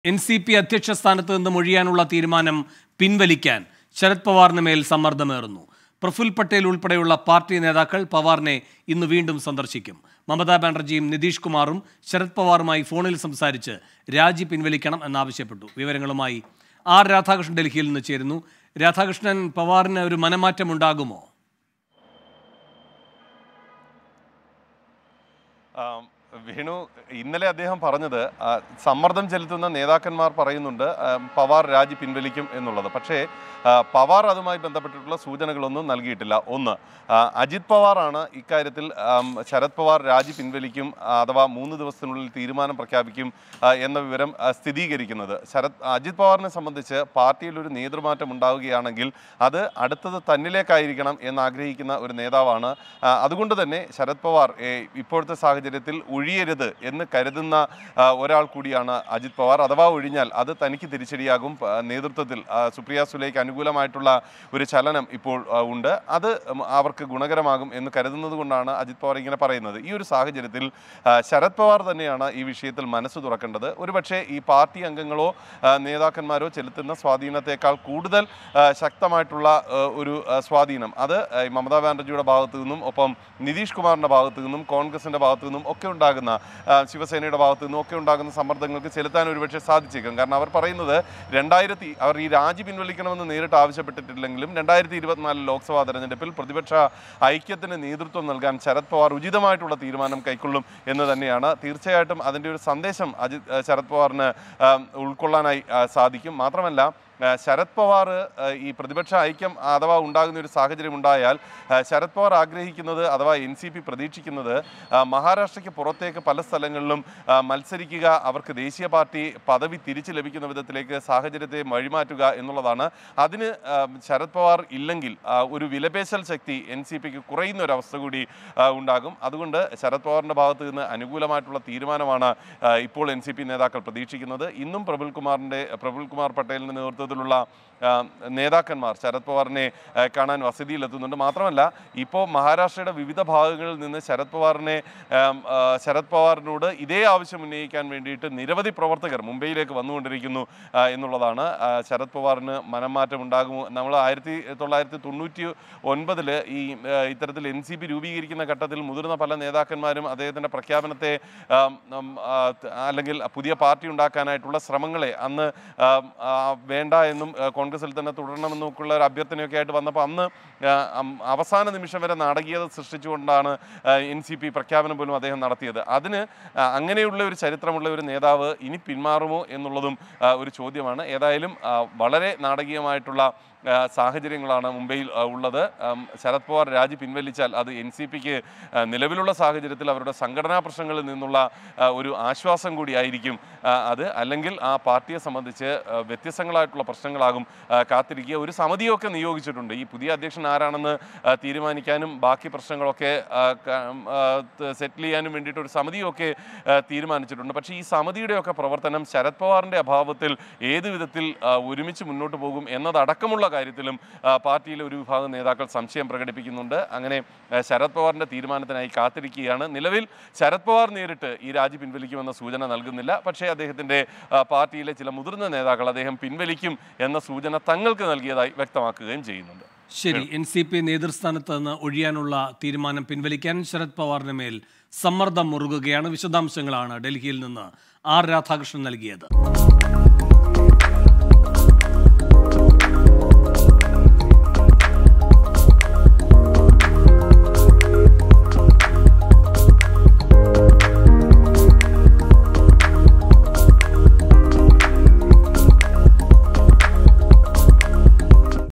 N C P അധ്യക്ഷ സ്ഥാനത്ത് നിന്നും ഒഴിയാനുള്ള തീരുമാനം പിൻവലിക്കാൻ ശരത് പവാറിന് മേൽ സമ്മർദ്ദമേറുന്നു പ്രഫുൽ പട്ടേൽ ഉൾപ്പെടെയുള്ള പാർട്ടി നേതാക്കൾ പവാറിനെ ഇന്ന് വീണ്ടും സന്ദർശിക്കും മമതാ ബാനർജിയും നിതീഷ് കുമാറും ശരത് പവാറുമായി ഫോണിൽ സംസാരിച്ച് രാജി പിൻവലിക്കണം എന്നാവശ്യപ്പെട്ടു വിവരങ്ങളുമായി ആർ രാധാകൃഷ്ണൻ ഡൽഹിയിൽ നിന്ന് ചേരുന്നു രാധാകൃഷ്ണൻ പവാറിന് ഒരു മനമാറ്റം ഉണ്ടാകുമോ ആം, വേണു ഇന്നലെ അദ്ദേഹം പറഞ്ഞത് ആ, സമ്മർദ്ദം ചെലുത്തുന്ന നേതാക്കന്മാർ പറയുന്നുണ്ട് ആം, പവാർ രാജി പിൻവലിക്കും എന്നുള്ളത് പക്ഷേ ആ, പവാർ അതുമായി ബന്ധപ്പെട്ടിട്ടുള്ള സൂചനകളൊന്നും നൽകിയിട്ടില്ല ഒന്ന് ആ, അജിത് പവാറാണ് ഇക്കാര്യത്തിൽ ആം, ശരത് പവാർ രാജി പിൻവലിക്കും ആ, അഥവാ മൂന്ന് ദിവസത്തിനുള്ളിൽ തീരുമാനം പ്രഖ്യാപിക്കും ആ, എന്ന വിവരം ആ, സ്ഥിരീകരിക്കുന്നത് ശരത് അജിത് പവാറിനെ സംബന്ധിച്ച് പാർട്ടിയിൽ ഒരു നേതൃമാറ്റം ഉണ്ടാവുകയാണെങ്കിൽ അത് അടുത്തത് തന്നിലേക്കായിരിക്കണം എന്ന് ആഗ്രഹിക്കുന്ന ഒരു നേതാവാണ് ആ, അതുകൊണ്ട് തന്നെ ശരത് പവാർ ഏ, ഇപ്പോഴത്തെ സാഹചര്യത്തിൽ ഒഴിയരുത് എന്ന് കരുതുന്ന ആ, ഒരാൾ കൂടിയാണ് അജിത് പവാർ അഥവാ ഒഴിഞ്ഞാൽ അത് തനിക്ക് തിരിച്ചടിയാകും പ- നേതൃത്വത്തിൽ ആ, സുപ്രിയ സുലേക്ക് അനുകൂലമായിട്ടുള്ള ഒരു ചലനം ഇപ്പോൾ ആ, ഉണ്ട് അത് ഉം, അവർക്ക് ഗുണകരമാകും എന്ന് കരുതുന്നത് കൊണ്ടാണ് അജിത് പവാർ ഇങ്ങനെ പറയുന്നത് ഈ ഒരു സാഹചര്യത്തിൽ ആ, ശരത് പവാർ തന്നെയാണ് ഈ വിഷയത്തിൽ മനസ്സ് തുറക്കേണ്ടത് ഒരുപക്ഷെ ഈ പാർട്ടി അംഗങ്ങളോ ആ, നേതാക്കന്മാരോ ചെലുത്തുന്ന സ്വാധീനത്തെക്കാൾ കൂടുതൽ ആ, ശക്തമായിട്ടുള്ള ആ, ഒരു ആ, സ്വാധീനം അത് ആ, ഈ മമതാ ബാനർജിയുടെ ഭാഗത്തു നിന്നും ഒപ്പം നിതീഷ് കുമാറിന്റെ ഭാഗത്തു നിന്നും കോൺഗ്രസിന്റെ ഭാഗത്തു നിന്നും ഒക്കെ ഉണ്ടാകുന്ന ആ, ശിവസേനയുടെ ഭാഗത്തു നിന്നും ഒക്കെ ഉണ്ടാകുന്ന സമ്മർദ്ദങ്ങൾക്ക് ചെലുത്താൻ ഒരുപക്ഷെ സാധിച്ചേക്കും കാരണം അവർ പറയുന്നത് രണ്ടായിരത്തി അവർ ഈ രാജി പിൻവലിക്കണമെന്ന് നേരിട്ട് ആവശ്യപ്പെട്ടിട്ടില്ലെങ്കിലും രണ്ടായിരത്തി ഇരുപത്തിനാല് ലോക്സഭാ തെരഞ്ഞെടുപ്പിൽ പ്രതിപക്ഷ ഐക്യത്തിന് നേതൃത്വം നൽകാൻ ശരത് പവാർ ഉചിതമായിട്ടുള്ള തീരുമാനം കൈക്കൊള്ളും എന്ന് തന്നെയാണ് തീർച്ചയായിട്ടും അതിൻ്റെ ഒരു സന്ദേശം അജിത് ആ, ശരത് പവാറിന് ആ, ഉൾക്കൊള്ളാനായി ആ, സാധിക്കും മാത്രമല്ല ആ, ശരത് പവാർ ആ, ഈ പ്രതിപക്ഷ ഐക്യം അഥവാ ഉണ്ടാകുന്ന ഒരു സാഹചര്യം ഉണ്ടായാൽ ആ, ശരത് പവാർ ആഗ്രഹിക്കുന്നത് അഥവാ എൻ സി പി പ്രതീക്ഷിക്കുന്നത് ആ, മഹാരാഷ്ട്രയ്ക്ക് പുറത്തേക്ക് പല സ്ഥലങ്ങളിലും ആ, മത്സരിക്കുക അവർക്ക് ദേശീയ പാർട്ടി പദവി തിരിച്ചു ലഭിക്കുന്ന വിധത്തിലേക്ക് സാഹചര്യത്തെ വഴിമാറ്റുക എന്നുള്ളതാണ് അതിന് ആ, ശരത് പവാർ ഇല്ലെങ്കിൽ ആ, ഒരു വിലപേശൽ ശക്തി എൻ സി പിക്ക് കുറയുന്ന ഒരു അവസ്ഥ കൂടി ആ, ഉണ്ടാകും അതുകൊണ്ട് ശരത് പവാറിന്റെ ഭാഗത്ത് നിന്ന് അനുകൂലമായിട്ടുള്ള തീരുമാനമാണ് ആ, ഇപ്പോൾ എൻ സി പി നേതാക്കൾ പ്രതീക്ഷിക്കുന്നത് ഇന്നും പ്രഫുൽ കുമാറിന്റെ പ്രഫുൽ കുമാർ പട്ടേലിന്റെ നേതൃത്വത്തിലുള്ള ആ, നേതാക്കന്മാർ ശരത് പവാറിനെ ആ, കാണാൻ വസതിയിലെത്തുന്നുണ്ട് മാത്രമല്ല ഇപ്പോൾ മഹാരാഷ്ട്രയുടെ വിവിധ ഭാഗങ്ങളിൽ നിന്ന് ശരത് പവാറിനെ ആം, ആ, ശരത് പവാറിനോട് ഇതേ ആവശ്യം ഉന്നയിക്കാൻ വേണ്ടിയിട്ട് നിരവധി പ്രവർത്തകർ മുംബൈയിലേക്ക് വന്നുകൊണ്ടിരിക്കുന്നു ആ, എന്നുള്ളതാണ് ആ, ശരത് പവാറിന് മനംമാറ്റം ഉണ്ടാകുമോ നമ്മൾ ആയിരത്തി തൊള്ളായിരത്തി തൊണ്ണൂറ്റി ഒൻപതില് ഈ ആ, ഇത്തരത്തിൽ എൻ സി പി രൂപീകരിക്കുന്ന ഘട്ടത്തിൽ മുതിർന്ന പല നേതാക്കന്മാരും അദ്ദേഹത്തിൻ്റെ പ്രഖ്യാപനത്തെ ആം, ഉം, ആ, ത- അല്ലെങ്കിൽ പുതിയ പാർട്ടി ഉണ്ടാക്കാനായിട്ടുള്ള ശ്രമങ്ങളെ അന്ന് ആം, ആ, വേണ്ട എന്നും ആ, കോൺഗ്രസിൽ തന്നെ തുടരണമെന്നൊക്കെയുള്ള ഒരു അഭ്യർത്ഥനയൊക്കെ ആയിട്ട് വന്നപ്പോൾ അന്ന് ആ, അം, അവസാന നിമിഷം വരെ നാടകീയത സൃഷ്ടിച്ചുകൊണ്ടാണ് എൻ സി പി പ്രഖ്യാപനം പോലും അദ്ദേഹം നടത്തിയത് അതിന് ആ, അങ്ങനെയുള്ള ഒരു ചരിത്രമുള്ള ഒരു നേതാവ് ഇനി പിന്മാറുമോ എന്നുള്ളതും ആ, ഒരു ചോദ്യമാണ് ഏതായാലും ആ, വളരെ നാടകീയമായിട്ടുള്ള ആ, സാഹചര്യങ്ങളാണ് മുംബൈയിൽ ആ, ഉള്ളത് ആം, ശരത് പവാർ രാജി പിൻവലിച്ചാൽ അത് എൻ സി പിക്ക് നിലവിലുള്ള സാഹചര്യത്തിൽ അവരുടെ സംഘടനാ പ്രശ്നങ്ങളിൽ നിന്നുള്ള ആ, ഒരു ആശ്വാസം കൂടിയായിരിക്കും ആ, അത് അല്ലെങ്കിൽ ആ പാർട്ടിയെ സംബന്ധിച്ച് ആ, വ്യത്യസ്തങ്ങളായിട്ടുള്ള പ്രശ്നങ്ങളാകും ആ, കാത്തിരിക്കുക ഒരു സമിതിയൊക്കെ നിയോഗിച്ചിട്ടുണ്ട് ഈ പുതിയ അധ്യക്ഷൻ ആരാണെന്ന് ആ, തീരുമാനിക്കാനും ബാക്കി പ്രശ്നങ്ങളൊക്കെ സെറ്റിൽ ചെയ്യാനും വേണ്ടിയിട്ട് ഒരു സമിതിയൊക്കെ ആ, തീരുമാനിച്ചിട്ടുണ്ട് പക്ഷേ ഈ സമിതിയുടെയൊക്കെ പ്രവർത്തനം ശരത് പവാറിൻ്റെ അഭാവത്തിൽ ഏത് വിധത്തിൽ ആ, ഒരുമിച്ച് മുന്നോട്ട് പോകും എന്നതടക്കമുള്ള കാര്യത്തിലും ആ, പാർട്ടിയിലെ ഒരു വിഭാഗം നേതാക്കൾ സംശയം പ്രകടിപ്പിക്കുന്നുണ്ട് അങ്ങനെ ആ, ശരത് പവാറിൻ്റെ തീരുമാനത്തിനായി കാത്തിരിക്കുകയാണ് നിലവിൽ ശരത് പവാർ നേരിട്ട് ഈ രാജി പിൻവലിക്കുമെന്ന സൂചന നൽകുന്നില്ല പക്ഷേ അദ്ദേഹത്തിൻ്റെ ആ, പാർട്ടിയിലെ ചില മുതിർന്ന നേതാക്കൾ അദ്ദേഹം പിൻവലിക്കും എന്ന സൂചന തങ്ങൾക്ക് നൽകിയതായി വ്യക്തമാക്കുകയും ചെയ്യുന്നുണ്ട് ശരി എൻ സി പി നേതൃസ്ഥാനത്ത് നിന്ന് ഒഴിയാനുള്ള തീരുമാനം പിൻവലിക്കാൻ ശരത് പവാറിന് മേൽ സമ്മർദ്ദം മുറുകുകയാണ് വിശദാംശങ്ങളാണ് ഡൽഹിയിൽ നിന്ന് ആർ രാധാകൃഷ്ണൻ നൽകിയത്